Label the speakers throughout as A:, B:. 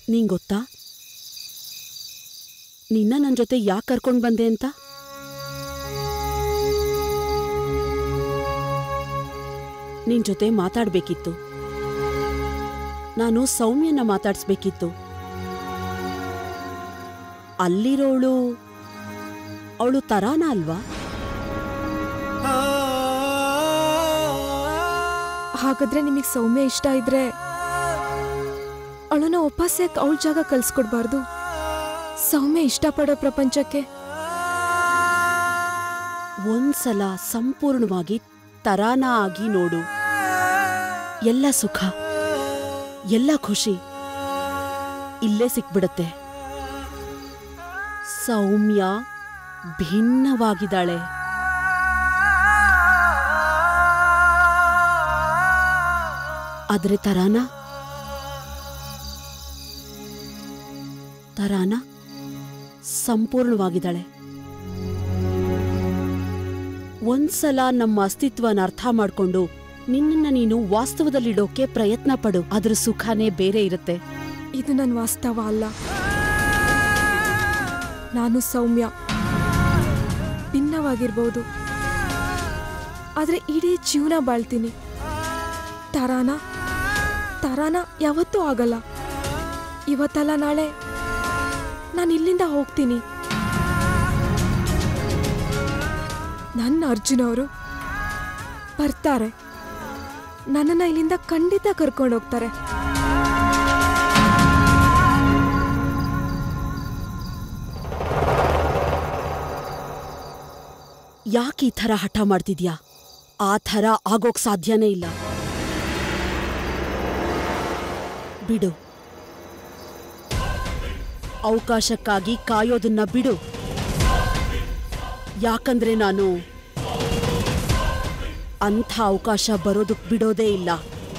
A: ನಿಂಗ್ ಗೊತ್ತಾ ನಿನ್ನ ನನ್ ಜೊತೆ ಯಾಕೆ ಕರ್ಕೊಂಡ್ ಬಂದೆ ಅಂತ ನಿನ್ ಜೊತೆ ಮಾತಾಡ್ಬೇಕಿತ್ತು ನಾನು ಸೌಮ್ಯನ ಮಾತಾಡ್ಸ್ಬೇಕಿತ್ತು ಅಲ್ಲಿರೋಳು ಅವಳು ತರಾನ ಅಲ್ವಾ
B: ಹಾಗಾದ್ರೆ ನಿಮಗೆ ಸೌಮ್ಯ ಇಷ್ಟ ಇದ್ರೆ ಅವಳನ್ನ ವಾಪಸ್ ಯಾಕೆ ಅವಳ ಜಾಗ ಕಳ್ಸ್ಕೊಡ್ಬಾರ್ದು ಸೌಮ್ಯ ಇಷ್ಟಪಡೋ ಪ್ರಪಂಚಕ್ಕೆ
A: ಒಂದ್ಸಲ ಸಂಪೂರ್ಣವಾಗಿ ತರಾನ ಆಗಿ ನೋಡು ಎಲ್ಲ ಸುಖ ಎಲ್ಲ ಖುಷಿ ಇಲ್ಲೇ ಸಿಕ್ಬಿಡುತ್ತೆ ಸೌಮ್ಯ ಭಿನ್ನವಾಗಿದ್ದಾಳೆ ಆದ್ರೆ ತರಾನ ತರಾನ ಸಂಪೂರ್ಣವಾಗಿದ್ದಾಳೆ ಒಂದ್ಸಲ ನಮ್ಮ ಅಸ್ತಿತ್ವನ ಅರ್ಥ ಮಾಡ್ಕೊಂಡು ನಿನ್ನನ್ನ ನೀನು ವಾಸ್ತವದಲ್ಲಿಡೋಕೆ ಪ್ರಯತ್ನ ಪಡು ಅದ್ರ ಸುಖನೇ ಬೇರೆ ಇರುತ್ತೆ
B: ಇದು ನನ್ನ ವಾಸ್ತವ ಅಲ್ಲ ನಾನು ಸೌಮ್ಯ ಭಿನ್ನವಾಗಿರ್ಬೋದು ಆದ್ರೆ ಇಡೀ ಜೀವನ ಬಾಳ್ತೀನಿ ತರಾನ ತರಾನ ಯಾವತ್ತೂ ಆಗಲ್ಲ ಇವತ್ತಲ್ಲ ನಾಳೆ ನಾನು ಇಲ್ಲಿಂದ ಹೋಗ್ತೀನಿ ನನ್ನ ಅರ್ಜುನ್ ಅವರು ಬರ್ತಾರೆ ನನ್ನನ್ನ ಇಲ್ಲಿಂದ ಖಂಡಿತ ಕರ್ಕೊಂಡು ಹೋಗ್ತಾರೆ
A: ಯಾಕೆ ಈ ಥರ ಹಠ ಮಾಡ್ತಿದ್ಯಾ ಆ ಥರ ಆಗೋಕ್ ಸಾಧ್ಯನೇ ಇಲ್ಲ ಬಿಡು ಅವಕಾಶಕ್ಕಾಗಿ ಕಾಯೋದನ್ನ ಬಿಡು ಯಾಕಂದ್ರೆ ನಾನು ಅಂಥ ಅವಕಾಶ ಬರೋದಕ್ ಬಿಡೋದೇ ಇಲ್ಲ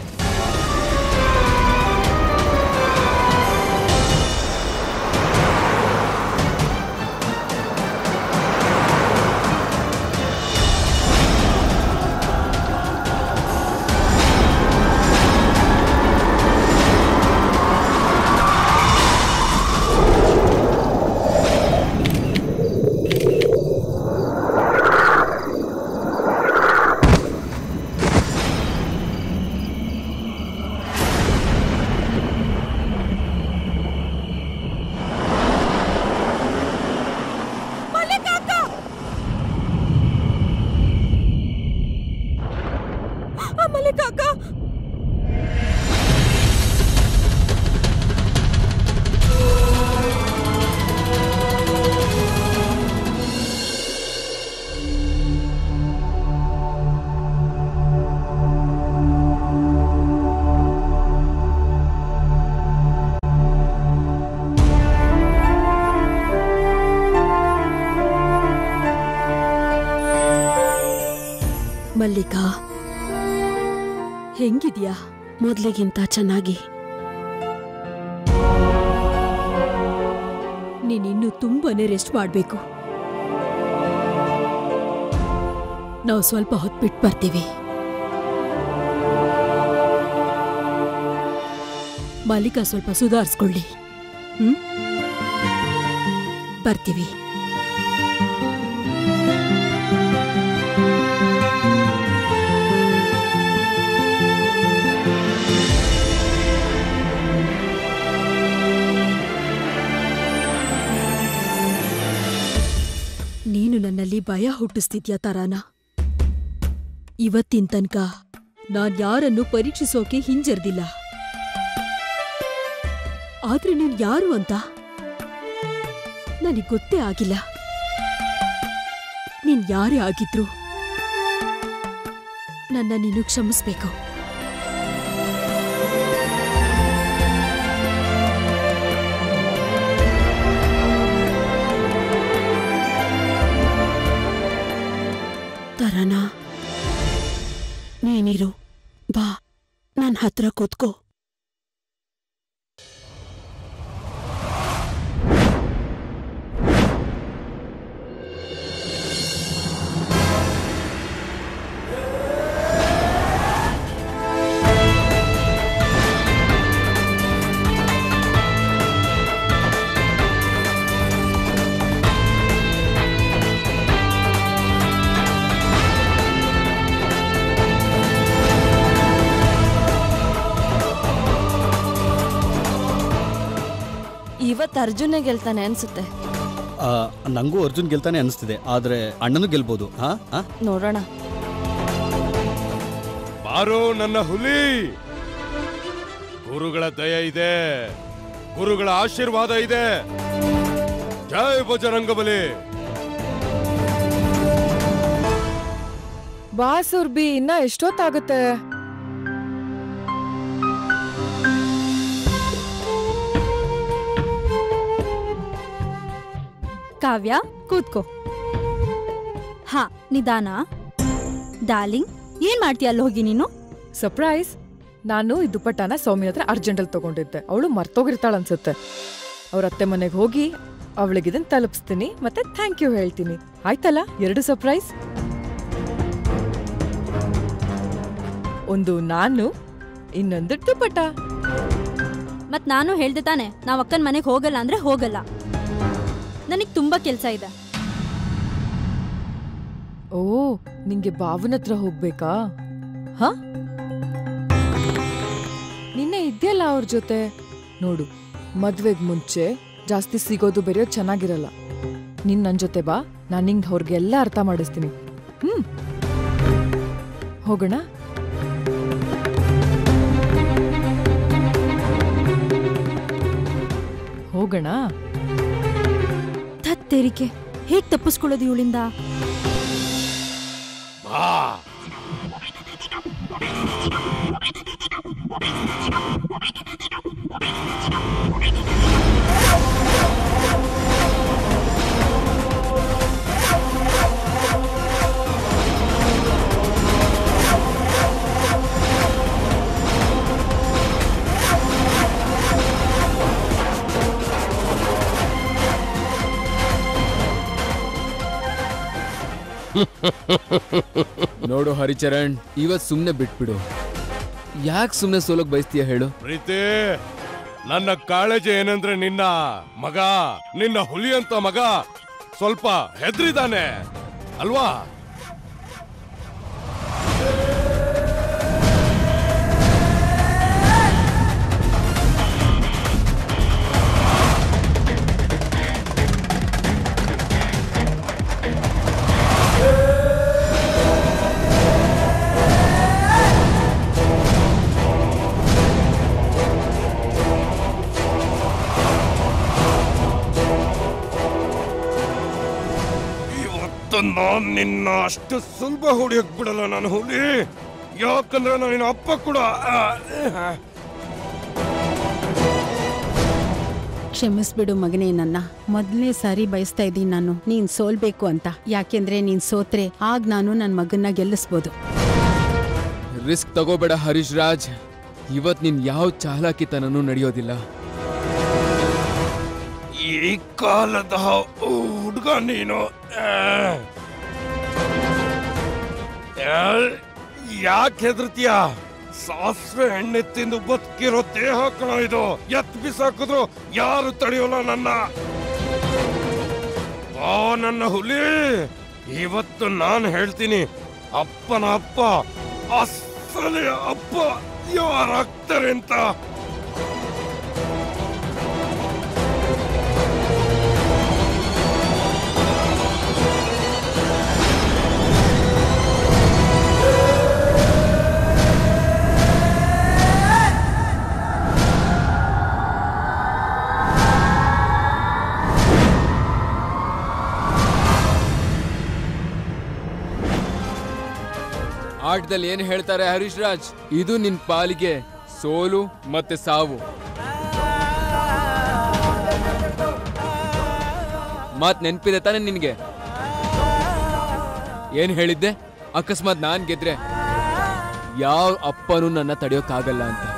B: ಮಲ್ಲಿಕ ಅಕ್ಕ
A: ಮಲ್ಲಿಕಾ ಹೆಂಗಿದ್ಯಾ ಮೊದ್ಲಿಗಿಂತ ಚೆನ್ನಾಗಿ
C: ನೀನಿನ್ನು ತುಂಬಾನೇ ರೆಸ್ಟ್ ಮಾಡ್ಬೇಕು ನಾವು ಸ್ವಲ್ಪ ಹೊತ್ತು ಬಿಟ್ಟು ಬರ್ತೀವಿ ಮಾಲೀಕ ಸ್ವಲ್ಪ ಸುಧಾರಿಸ್ಕೊಳ್ಳಿ ಹ್ಮ್ ಬರ್ತೀವಿ ನೀನು ನನ್ನಲ್ಲಿ ಭಯ ಹುಟ್ಟಿಸ್ತಿದ್ಯಾ ತರಾನ ಇವತ್ತಿನ ತನಕ ನಾನ್ ಯಾರನ್ನು ಪರೀಕ್ಷಿಸೋಕೆ ಹಿಂಜರ್ದಿಲ್ಲ ಆದ್ರೆ ನೀನ್ ಯಾರು ಅಂತ ನನಗ್ ಗೊತ್ತೇ ಆಗಿಲ್ಲ ನೀನ್ ಯಾರೇ ಆಗಿದ್ರು ನನ್ನ ನೀನು ಕ್ಷಮಿಸ್ಬೇಕು
A: ತರನ ನೀನಿರು ಬಾ ನನ್ ಹತ್ರ ಕೂತ್ಕೋ
D: ಇವತ್ತು ಅರ್ಜುನೇ ಗೆಲ್ತಾನೆ ಅನ್ಸುತ್ತೆ
E: ಆ, ನಂಗೂ ಅರ್ಜುನ್ ಗೆಲ್ತಾನೆ ಅನಿಸ್ತಿದೆ ಆದ್ರೆ ಅಣ್ಣನೂ ಗೆಲ್ಬೋದು ಹಾ ಹಾ
D: ನೋಡೋಣ
F: ಬಾರೋ ನನ್ನ ಹುಲಿ ಗುರುಗಳ ದಯ ಇದೆ ಗುರುಗಳ ಆಶೀರ್ವಾದ ಇದೆ ಜೈ ಬಜರಂಗಬಲಿ
B: ಬಾ ಸುರ್ಬಿ ಇನ್ನ ಎಷ್ಟೊತ್ತಾಗುತ್ತೆ
C: ಕಾವ್ಯ ಕೂತ್ಕೋ ಹಾ ನಿಧಾನ ಡಾರ್ಲಿಂಗ್ ಏನ್ ಮಾಡ್ತೀಯ ಅಲ್ಲಿ ಹೋಗಿ ನೀನು
B: ಸರ್ಪ್ರೈಸ್ ನಾನು ಈ ದುಪ್ಪಟ್ಟನ ಸೌಮ್ಯ ಹತ್ರ ಅರ್ಜೆಂಟಲ್ಲಿ ತಗೊಂಡಿದ್ದೆ ಅವಳು ಮರ್ತೋಗಿರ್ತಾಳ ಅನ್ಸುತ್ತೆ ಅವ್ರ ಅತ್ತೆ ಮನೆಗೆ ಹೋಗಿ ಅವಳಿಗೆ ಇದನ್ನ ತಲುಪಿಸ್ತೀನಿ ಮತ್ತೆ ಥ್ಯಾಂಕ್ ಯು ಹೇಳ್ತೀನಿ ಆಯ್ತಲ್ಲ ಎರಡು ಸರ್ಪ್ರೈಸ್ ಒಂದು ನಾನು ಇನ್ನೊಂದು ದುಪ್ಪಟ್ಟ
C: ಮತ್ ನಾನು ಹೇಳ್ದೆ ತಾನೆ ನಾವ್ ಅಕ್ಕನ ಮನೆಗೆ ಹೋಗಲ್ಲ ಅಂದ್ರೆ ಹೋಗಲ್ಲ ನನಗ್ ತುಂಬಾ ಕೆಲ್ಸ ಇದೆ
B: ಓ ನಿಂಗೆ ಬಾವನ ಹತ್ರ ಹೋಗ್ಬೇಕಾ ಹ ನಿನ್ನೆ ಇದ್ಯಲ್ಲ ಅವ್ರ ಜೊತೆ ನೋಡು ಮದ್ವೆಗ್ ಮುಂಚೆ ಜಾಸ್ತಿ ಸಿಗೋದು ಬೆರೆಯೋದು ಚೆನ್ನಾಗಿರಲ್ಲ ನೀನ್ ನನ್ ಜೊತೆ ಬಾ ನಾನ್ ನಿಂಗ್ ಅವ್ರಿಗೆಲ್ಲ ಅರ್ಥ ಮಾಡಿಸ್ತೀನಿ ಹ್ಮ್ ಹೋಗೋಣ ಹೋಗೋಣ
C: ತತ್ತೇರಿಕೆ ಹೇಗ್ ತಪ್ಪಿಸ್ಕೊಳ್ಳೋದು ಇವಳಿಂದ
F: ಬಾ
G: ನೋಡು ಹರಿಚರಣ್ ಇವತ್ ಸುಮ್ನೆ ಬಿಟ್ಬಿಡು ಯಾಕೆ ಸುಮ್ನೆ ಸೋಲಕ್ ಬಯಸ್ತೀಯ ಹೇಳು
F: ಪ್ರೀತಿ ನನ್ನ ಕಾಳಜಿ ಏನಂದ್ರೆ ನಿನ್ನ ಮಗ ನಿನ್ನ ಹುಲಿ ಅಂತ ಮಗ ಸ್ವಲ್ಪ ಹೆದ್ರಿದಾನೆ ಅಲ್ವಾ ಇವತ್ತು ನಾನ್ ನಿನ್ನ ಅಷ್ಟು ಸುಲಭ ಹೊಡಿಯಕ್ ಬಿಡಲ್ಲ ನಾನು ಹುಲಿ ಯಾಕಂದ್ರೆ ನಾನು ನಿನ್ನ ಅಪ್ಪ ಕೂಡ ಆ, ಆ.
H: ಕ್ಷಮಿಸ್ಬಿಡು ಮಗನೇ ನನ್ನ ಮೊದಲನೇ ಸಾರಿ ಬಯಸ್ತಾ ಇದ್ದೀನಿ ನಾನು ನೀನ್ ಸೋಲ್ಬೇಕು ಅಂತ ಯಾಕೆಂದ್ರೆ ನೀನ್ ಸೋತ್ರೆ ಆಗ ನಾನು ನನ್ನ ಮಗನ್ನ ಗೆಲ್ಲಿಸ್ಬೋದು
G: ರಿಸ್ಕ್ ತಗೋಬೇಡ ಹರೀಶ್ ರಾಜ್ ಇವತ್ ನಿನ್ ಯಾವ ಚಾಲಾಕಿತನೂ ನಡೆಯೋದಿಲ್ಲ
F: ಈ ಕಾಲದ ಹುಡುಗ ನೀನು ಯಾಕೆ ಹೆದರ್ತೀಯ ಸಾಸಿವೆ ಎಣ್ಣೆ ತಿಂದು ಬದುಕಿರೋ ದೇಹ ಕಣ ಇದು ಎತ್ ಬಿಸಾಕಿದ್ರು ಯಾರು ತಡೆಯೋಲ್ಲ ನನ್ನ ಬಾ ನನ್ನ ಹುಲಿ ಇವತ್ತು ನಾನು ಹೇಳ್ತೀನಿ ಅಪ್ಪನ ಅಪ್ಪ ಅಸಲಿ ಅಪ್ಪ ಯಾರಾಗ್ತಾರೆ ಅಂತ
G: ಆಟದಲ್ಲಿ ಏನ್ ಹೇಳ್ತಾರೆ ಹರೀಶ್ ರಾಜ್ ಇದು ನಿನ್ ಪಾಲಿಗೆ ಸೋಲು ಮತ್ತೆ ಸಾವು ಮಾತ್ ನೆನ್ಪಿದೆ ತಾನೆ ನಿನ್ಗೆ ಏನ್ ಹೇಳಿದ್ದೆ ಅಕಸ್ಮಾತ್ ನಾನ್ ಗೆದ್ರೆ ಯಾವ ಅಪ್ಪನೂ ನನ್ನ ತಡೆಯೋಕ್ಕಾಗಲ್ಲ ಅಂತ